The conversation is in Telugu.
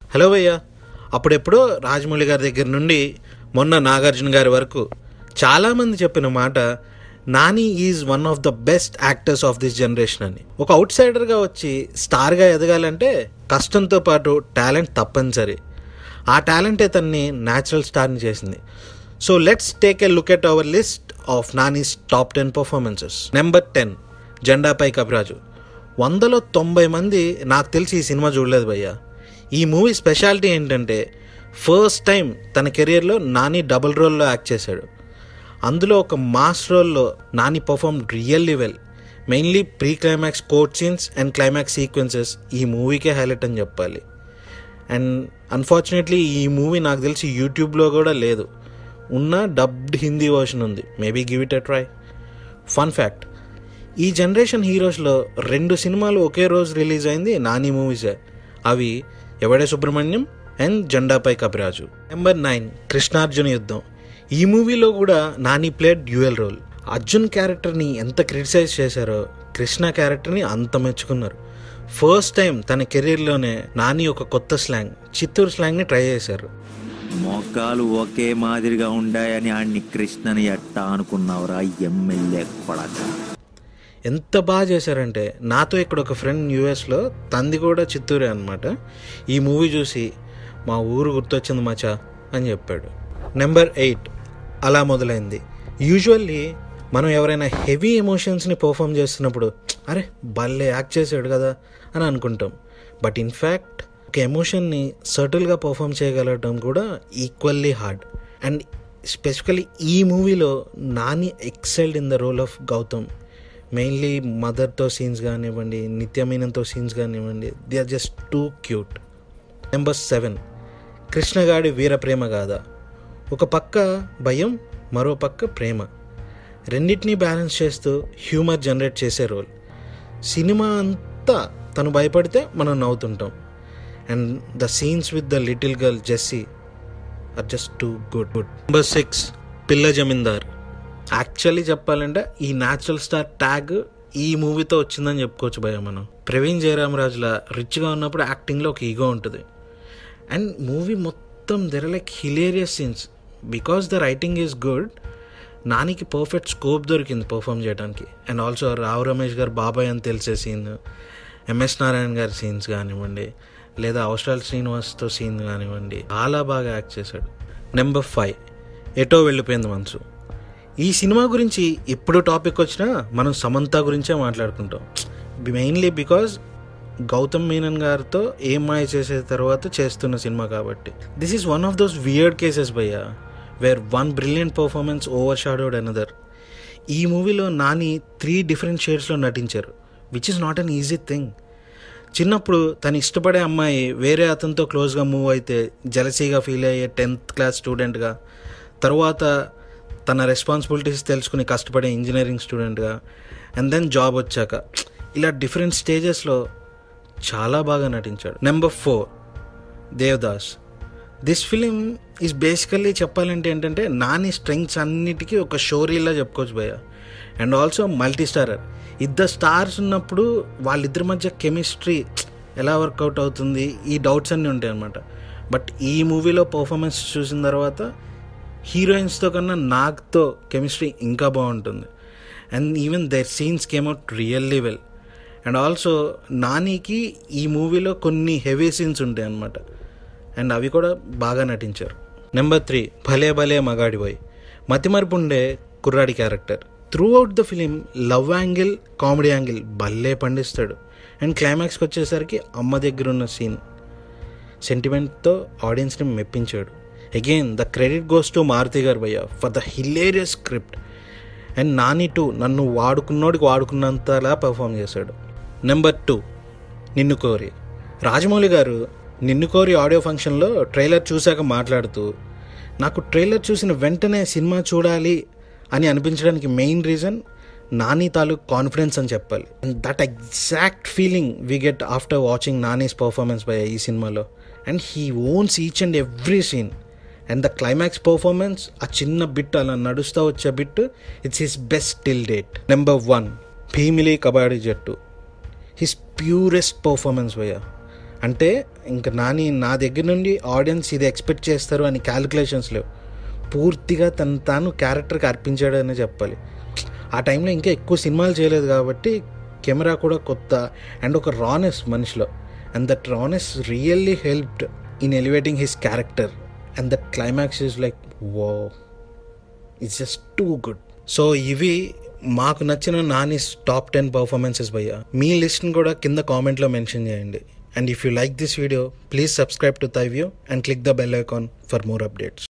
హలో భయ్య అప్పుడెప్పుడో రాజమౌళి గారి దగ్గర నుండి మొన్న నాగార్జున గారి వరకు చాలామంది చెప్పిన మాట Nani is one of the best actors of this generation అని ఒక అవుట్ సైడర్గా వచ్చి స్టార్గా ఎదగాలంటే కష్టంతో పాటు టాలెంట్ తప్పనిసరి ఆ టాలెంటే తన్ని న్యాచురల్ స్టార్ని చేసింది so let's take a look at our list of Nani's top ten performances number ten Jendapai Kapiraju వందలో తొంభై మంది నాకు తెలిసి ఈ సినిమా చూడలేదు భయ్య ఈ మూవీ స్పెషాలిటీ ఏంటంటే ఫస్ట్ టైం తన కెరియర్లో నాని డబుల్ రోల్లో యాక్ట్ చేశాడు అందులో ఒక మాస్ రోల్లో Nani perform really well mainly pre climax court scenes and climax sequences ఈ మూవీకే హైలైట్ అని చెప్పాలి అండ్ అన్ఫార్చునేట్లీ ఈ మూవీ నాకు తెలిసి యూట్యూబ్లో కూడా లేదు ఉన్న డబ్డ్ హిందీ వర్షన్ ఉంది maybe give it a try fun fact ఈ జనరేషన్ హీరోస్లో రెండు సినిమాలు ఒకే రోజు రిలీజ్ అయింది నాని మూవీసే అవి Evade Subrahmanyam and Jendapai Kapiraju number nine Krishnarjuna Yuddham ఈ మూవీలో కూడా Nani played dual role Arjun క్యారెక్టర్ని ఎంత క్రిటిసైజ్ చేశారో కృష్ణ క్యారెక్టర్ని అంత మెచ్చుకున్నారు ఫస్ట్ టైం తన కెరీర్లోనే నాని ఒక కొత్త స్లాంగ్ చిత్తూరు స్లాంగ్ని ట్రై చేశారు మొక్కలు ఒకే మాదిరిగా ఉండాయని ఆడిని కృష్ణని ఎట్టా అనుకున్నావురా ఎమ్మెల్యే కొడక ఎంత బాగా చేశారంటే నాతో ఇక్కడ ఒక ఫ్రెండ్ యూఎస్లో తంది కూడా చిత్తూరే అనమాట ఈ మూవీ చూసి మా ఊరు గుర్తొచ్చింది మచా అని చెప్పాడు నెంబర్ ఎయిట్ అలా మొదలైంది యూజువల్లీ మనం ఎవరైనా హెవీ ఎమోషన్స్ని పర్ఫామ్ చేస్తున్నప్పుడు అరే భలే యాక్ట్ చేశాడు కదా అని అనుకుంటాం బట్ ఇన్ఫ్యాక్ట్ ఒక ఎమోషన్ని సర్టిల్గా పర్ఫామ్ చేయగలగడం కూడా ఈక్వల్లీ హార్డ్ అండ్ స్పెసిఫికలీ ఈ మూవీలో Nani excelled in the role of Gautham mainly మదర్తో సీన్స్ కానివ్వండి నిత్యమీనంతో సీన్స్ కానివ్వండి they are just too cute number seven కృష్ణగాడి వీర ప్రేమ గాథ ఒక పక్క భయం మరో పక్క ప్రేమ రెండింటినీ బ్యాలెన్స్ చేస్తూ హ్యూమర్ జనరేట్ చేసే రోల్ సినిమా అంతా తను భయపడితే మనం నవ్వుతుంటాం and the scenes with the little girl Jessie are just too good good number six Pilla Zamindar actually చెప్పాలంటే ఈ న్యాచురల్ స్టార్ ట్యాగ్ ఈ మూవీతో వచ్చిందని చెప్పుకోవచ్చు భయ మనం ప్రవీణ్ జయరామరాజుల రిచ్గా ఉన్నప్పుడు యాక్టింగ్లో ఒక ఈగో ఉంటుంది అండ్ మూవీ మొత్తం there like hilarious scenes because the writing is good నానికి పర్ఫెక్ట్ స్కోప్ దొరికింది పర్ఫామ్ చేయడానికి అండ్ ఆల్సో రావు రమేష్ గారు బాబాయ్ అని తెలిసే సీన్ ఎంఎస్ నారాయణ గారి సీన్స్ కానివ్వండి లేదా అవసరాల శ్రీనివాస్తో సీన్ కానివ్వండి చాలా బాగా యాక్ట్ చేశాడు నెంబర్ ఫైవ్ ఎటో వెళ్ళిపోయింది మనసు ఈ సినిమా గురించి ఎప్పుడు టాపిక్ వచ్చినా మనం సమంత గురించే మాట్లాడుకుంటాం మెయిన్లీ బికాజ్ గౌతమ్ మీనన్ గారితో ఏం మాయ చేసే తర్వాత చేస్తున్న సినిమా కాబట్టి this is one of those weird cases భయ్య where one brilliant performance overshadowed another ఈ మూవీలో నాని త్రీ డిఫరెంట్ షేడ్స్లో నటించారు which is not an easy thing చిన్నప్పుడు తను ఇష్టపడే అమ్మాయి వేరే అతనితో క్లోజ్గా మూవ్ అయితే జలసీగా ఫీల్ అయ్యే టెన్త్ క్లాస్ స్టూడెంట్గా తర్వాత తన రెస్పాన్సిబిలిటీస్ తెలుసుకుని కష్టపడే ఇంజనీరింగ్ స్టూడెంట్గా అండ్ దెన్ జాబ్ వచ్చాక ఇలా డిఫరెంట్ స్టేజెస్లో చాలా బాగా నటించాడు number four Devadas this film is basically చెప్పాలంటే ఏంటంటే నాని స్ట్రెంగ్స్ అన్నిటికీ ఒక షోరీలా చెప్పుకోవచ్చు భయ్య అండ్ ఆల్సో మల్టీ స్టారర్ ఇద్దరు స్టార్స్ ఉన్నప్పుడు వాళ్ళిద్దరి మధ్య కెమిస్ట్రీ ఎలా వర్కౌట్ అవుతుంది ఈ డౌట్స్ అన్నీ ఉంటాయి అనమాట బట్ ఈ మూవీలో పర్ఫార్మెన్స్ చూసిన తర్వాత హీరోయిన్స్తో కన్నా నాగ్తో కెమిస్ట్రీ ఇంకా బాగుంటుంది and even their scenes came out really well and also నానికి ఈ మూవీలో కొన్ని హెవీ సీన్స్ ఉంటాయి అన్నమాట అండ్ అవి కూడా బాగా నటించారు నెంబర్ త్రీ భలే భలే మగాడి బాయ్ మతిమరుపు ఉండే కుర్రాడి character throughout the film love angle comedy angle భలే పండిస్తాడు అండ్ క్లైమాక్స్కి వచ్చేసరికి అమ్మ దగ్గర ఉన్న సీన్ సెంటిమెంట్తో ఆడియన్స్ని మెప్పించాడు again the credit goes to Maruti garu భయ్య for the hilarious script and Nani too నన్ను వాడుకున్నోడికి వాడుకున్నంతలా పర్ఫామ్ చేశాడు నెంబర్ టూ నిన్ను కోరి రాజమౌళి గారు నిన్ను కోరి ఆడియో ఫంక్షన్లో ట్రైలర్ చూశాక మాట్లాడుతూ నాకు ట్రైలర్ చూసిన వెంటనే సినిమా చూడాలి అని అనిపించడానికి మెయిన్ రీజన్ నాని తాలూకు కాన్ఫిడెన్స్ అని చెప్పాలి and that exact feeling we get after watching Nani's performance by ఈ సినిమాలో and he owns each and every scene and the climax performance ఆ చిన్న బిట్ అలా నడుస్తూ వచ్చే bit it's his best till date number one Bheemili Kabaddi Jattu his purest performance భయ్య అంటే ఇంకా నాని నా దగ్గర నుండి ఆడియన్స్ ఇది ఎక్స్పెక్ట్ చేస్తారు అని క్యాలిక్యులేషన్స్ లేవు పూర్తిగా తను తాను క్యారెక్టర్కి అర్పించాడని చెప్పాలి ఆ టైంలో ఇంకా ఎక్కువ సినిమాలు చేయలేదు కాబట్టి కెమెరా కూడా కొత్త అండ్ ఒక రానెస్ మనిషిలో and that rawness really helped in elevating his character and that climax is like whoa it's just too good so ఇవి మాకు నచ్చిన నాని టాప్ టెన్ పర్ఫార్మెన్సెస్ భయ్య మీ లిస్ట్ని కూడా కింద కామెంట్లో మెన్షన్ చేయండి and if you like this video please subscribe to thy view and click the bell icon for more updates